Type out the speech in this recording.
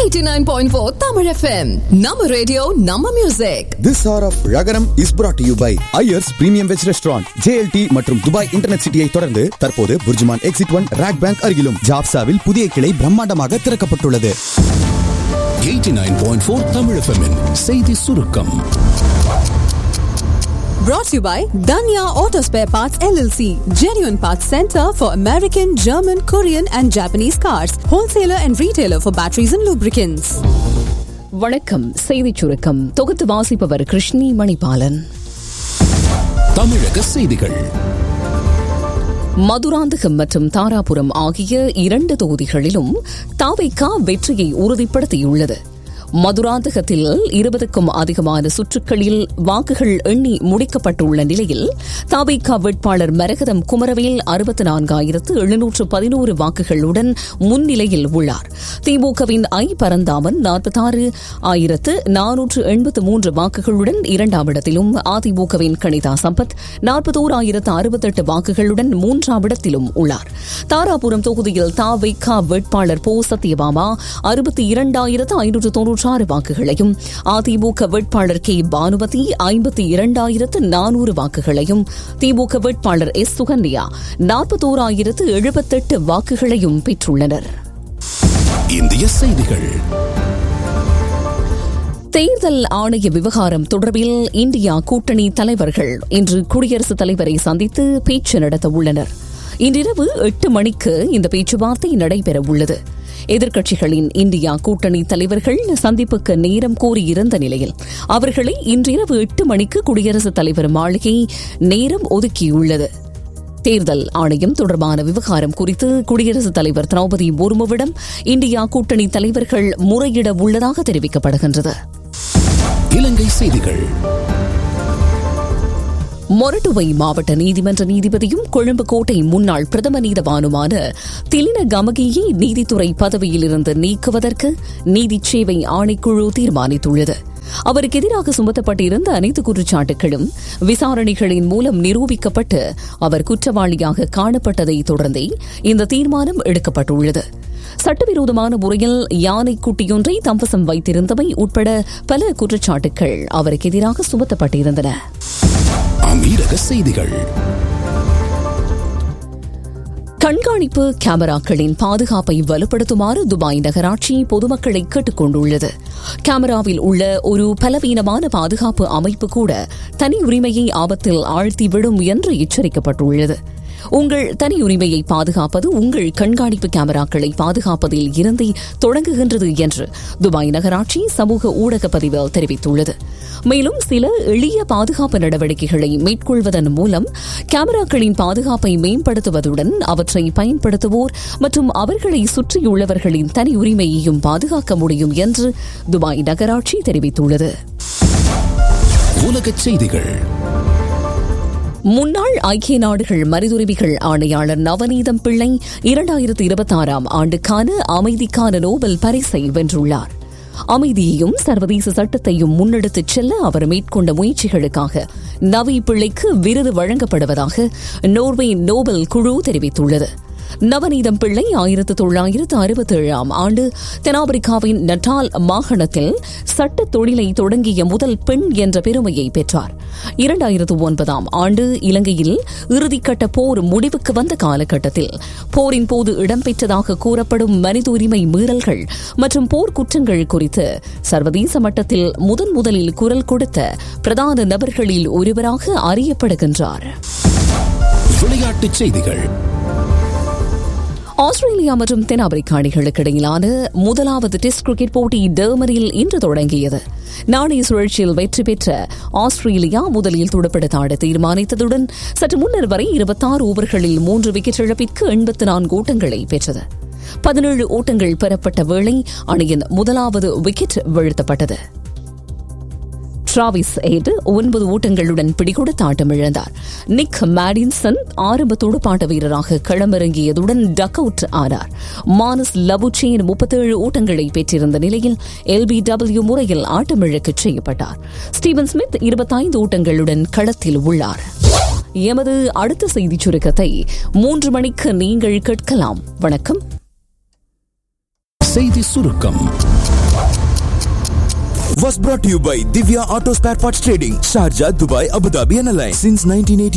89.4 Tamil FM. நம்ம radio நம்ம music This hour of Ragaram is brought to you by Ayers Premium Veg Restaurant, JLT மற்றும் Dubai internet சிட்டியை தொடர்ந்து தற்போது Burjuman exit one RAK bank அருகிலும் ஜாப்சாவில் புதிய கிளை பிரம்மாண்டமாக திறக்கப்பட்டுள்ளது 89.4 Tamil FM -இன் செய்தி சுருக்கம் brought to you by Danya Auto Spare Parts LLC, genuine parts center for American, German, Korean and Japanese cars, wholesaler and retailer for batteries and lubricants. வணக்கம் செய்திச் சுருக்கம் தொகுத்து வாசிப்பவர் கிருஷ்ணி மணிபாலன் தமிழக செய்திகள் மதுராந்தகம் மற்றும் தாராபுரம் ஆகிய இரண்டு தொகுதிகளிலும் தாவைக்கா வெற்றியை உறுதிப்படுத்தியுள்ளது மதுராந்தகத்தில் இருபதுக்கும் அதிகமான சுற்றுக்களில் வாக்குகள் எண்ணி முடிக்கப்பட்டுள்ள நிலையில் தாவைக்கா வேட்பாளர் மரகதம் குமரவேல் அறுபத்தி நான்காயிரத்து எழுநூற்று பதினோரு வாக்குகளுடன் முன்னிலையில் உள்ளார் திமுகவின் ஐ பரந்தாமன் நாற்பத்தாறு ஆயிரத்து நானூற்று எண்பத்து மூன்று வாக்குகளுடன் இரண்டாம் இடத்திலும் அதிமுகவின் கணிதா சம்பத் நாற்பத்தோராயிரத்து அறுபத்தெட்டு வாக்குகளுடன் மூன்றாம் இடத்திலும் உள்ளார் தாராபுரம் தொகுதியில் தாவைக்கா வேட்பாளர் போ சத்யபாமா அறுபத்தி இரண்டாயிரத்து ஐநூற்று தொன்னூற்றாறு வாக்குகளையும் அதிமுக வேட்பாளர் கே பானுமதி ஐம்பத்தி இரண்டாயிரத்து நானூறு வாக்குகளையும் திமுக வேட்பாளர் எஸ் சுகன்யா நாற்பத்தோராயிரத்து எழுபத்தெட்டு வாக்குகளையும் பெற்றுள்ளனர் இந்திய செய்திகள் தேர்தல் ஆணைய விவகாரம் தொடர்பில் இந்தியா கூட்டணி தலைவர்கள் இன்று குடியரசுத் தலைவரை சந்தித்து பேச்சு நடத்த உள்ளனர் இன்றிரவு எட்டு மணிக்கு இந்த பேச்சுவார்த்தை நடைபெற உள்ளது எதிர்க்கட்சிகளின் இந்தியா கூட்டணி தலைவர்கள் சந்திப்புக்கு நேரம் கோரியிருந்த நிலையில் அவர்களை இன்றிரவு எட்டு மணிக்கு குடியரசுத் தலைவர் மாளிகை நேரம் ஒதுக்கியுள்ளது தேர்தல் ஆணையம் தொடர்பான விவகாரம் குறித்து குடியரசுத் தலைவர் திரௌபதி முர்முவிடம் இந்தியா கூட்டணி தலைவர்கள் முறையிட உள்ளதாக தெரிவிக்கப்படுகின்றது இலங்கை செய்திகள் மொரட்டுவை மாவட்ட நீதிமன்ற நீதிபதியும் கொழும்பு கோட்டை முன்னாள் பிரதம நீதவானுமான திலின கமகியை நீதித்துறை பதவியிலிருந்து நீக்குவதற்கு நீதி சேவை ஆணைக்குழு தீர்மானித்துள்ளது அவருக்கு எதிராக சுமத்தப்பட்டிருந்த அனைத்து குற்றச்சாட்டுகளும் விசாரணைகளின் மூலம் நிரூபிக்கப்பட்டு அவர் குற்றவாளியாக காணப்பட்டதை தொடர்ந்தே இந்த தீர்மானம் எடுக்கப்பட்டுள்ளது சட்டவிரோதமான முறையில் யானை குட்டியொன்றை தம்பசம் வைத்திருந்தமை உட்பட பல குற்றச்சாட்டுகள் அவருக்கு எதிராக சுமத்தப்பட்டிருந்தன அமீரக செய்திகள் கண்காணிப்பு கேமராக்களின் பாதுகாப்பை வலுப்படுத்துமாறு துபாய் நகராட்சி பொதுமக்களை கேட்டுக் கொண்டுள்ளது கேமராவில் உள்ள ஒரு பலவீனமான பாதுகாப்பு அமைப்பு கூட தனி உரிமையை ஆபத்தில் ஆழ்த்திவிடும் என்று எச்சரிக்கப்பட்டுள்ளது உங்கள் தனி உரிமையை பாதுகாப்பது உங்கள் கண்காணிப்பு கேமராக்களை பாதுகாப்பதில் இருந்தே தொடங்குகின்றது என்று துபாய் நகராட்சி சமூக ஊடக பதிவில் தெரிவித்துள்ளது மேலும் சில எளிய பாதுகாப்பு நடவடிக்கைகளை மேற்கொள்வதன் மூலம் கேமராக்களின் பாதுகாப்பை மேம்படுத்துவதுடன் அவற்றை பயன்படுத்துவோர் மற்றும் அவர்களை சுற்றியுள்ளவர்களின் தனி உரிமையையும் பாதுகாக்க முடியும் என்று துபாய் நகராட்சி தெரிவித்துள்ளது உலகச் செய்திகள் முன்னாள் ஐக்கிய நாடுகள் மனிதுரிமைகள் ஆணையாளர் நவநீதம் பிள்ளை இரண்டாயிரத்து இருபத்தாறாம் ஆண்டுக்கான அமைதிக்கான நோபல் பரிசை வென்றுள்ளார் அமைதியையும் சர்வதேச சட்டத்தையும் முன்னெடுத்துச் செல்ல அவர் மேற்கொண்ட முயற்சிகளுக்காக நவி பிள்ளைக்கு விருது வழங்கப்படுவதாக நோர்வே நோபல் குழு தெரிவித்துள்ளது நவநீதம் பிள்ளை ஆயிரத்து தொள்ளாயிரத்து அறுபத்தி ஏழாம் ஆண்டு தென்னாப்பிரிக்காவின் நட்டால் மாகாணத்தில் சட்ட தொழிலை தொடங்கிய முதல் பெண் என்ற பெருமையை பெற்றார் இரண்டாயிரத்து ஒன்பதாம் ஆண்டு இலங்கையில் இறுதிக்கட்ட போர் முடிவுக்கு வந்த காலகட்டத்தில் போரின் போது இடம்பெற்றதாக கூறப்படும் மனித உரிமை மீறல்கள் மற்றும் போர் குற்றங்கள் குறித்து சர்வதேச மட்டத்தில் முதன் முதலில் குரல் கொடுத்த பிரதான நபர்களில் ஒருவராக அறியப்படுகின்றார் விளையாட்டுச் செய்திகள் ஆஸ்திரேலியா மற்றும் தென்னாப்பிரிக்க அணிகளுக்கு இடையிலான முதலாவது டெஸ்ட் கிரிக்கெட் போட்டி டெர்மரில் இன்று தொடங்கியது நாணய சுழற்சியில் வெற்றி பெற்ற ஆஸ்திரேலியா முதலில் துடுப்படுத்த ஆட தீர்மானித்ததுடன் சற்று முன்னர் வரை இருபத்தாறு ஓவர்களில் மூன்று விக்கெட் இழப்பிற்கு எண்பத்து நான்கு ஓட்டங்களை பெற்றது பதினேழு ஓட்டங்கள் பெறப்பட்ட வேளை அணியின் முதலாவது விக்கெட் வீழ்த்தப்பட்டது டிராவிஸ் ஏடு ஒன்பது ஓட்டங்களுடன் பிடிகொடுத்து ஆட்டமிழந்தார் நிக் மேடின்சன் ஆரம்ப துடுப்பாட்ட வீரராக களமிறங்கியதுடன் டக் அவுட் ஆனார் மானஸ் லபுச்சேன் முப்பத்தேழு ஓட்டங்களை பெற்றிருந்த நிலையில் எல்பிடபிள்யூ முறையில் ஆட்டமிழக்கச் செய்யப்பட்டார் ஸ்டீவன் ஸ்மித் இருபத்தைந்து ஓட்டங்களுடன் களத்தில் உள்ளார் எமது அடுத்த செய்திச் சுருக்கத்தை மூன்று மணிக்கு நீங்கள் கேட்கலாம் வணக்கம் செய்தி சுருக்கம் was brought to you by Divya Auto Spare Parts Trading, Sharjah, Dubai, Abu Dhabi and Alliance since 1980.